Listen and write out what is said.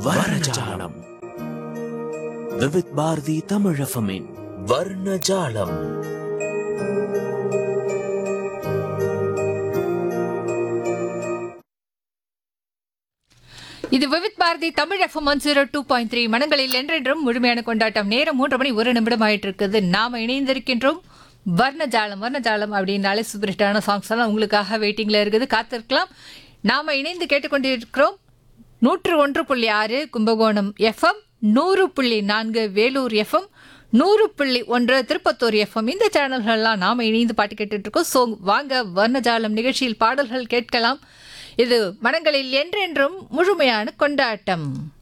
வர்ணஜாலம் விவித் பாரதி தமிழஃபமின் வர்ணஜாலம் இது Vividh Bharati Tamil FM one zero two point three மனங்களில் என்றென்றும் முழுமையான கொண்டாட்டம் நேரம் மூன்று மணி ஒரு நிமிடம் ஆயிட்டு இருக்குது நாம இணைந்திருக்கின்றோம் வர்ணஜாலம் வர்ணஜாலம் அப்படின்னாலே சூப்பர் ஹிட்டான சாங்ஸ் எல்லாம் உங்களுக்காக வெயிட்டிங்ல இருக்குது காத்திருக்கலாம் நாம இணைந்து கேட்டுக்கொண்டிருக்கிறோம் நூற்று ஒன்று புள்ளி ஆறு கும்பகோணம் எஃப்எம் நூறு புள்ளி நான்கு வேலூர் எஃப்எம் நூறு புள்ளி ஒன்று திருப்பத்தூர் எஃப்எம் இந்த சேனல்கள்லாம் நாம இணைந்து பாட்டு கேட்டுட்டு இருக்கோம் ஸோ வாங்க வர்ணஜாலம் நிகழ்ச்சியில் பாடல்கள் கேட்கலாம் இது மனங்களில் என்றென்றும் முழுமையான கொண்டாட்டம்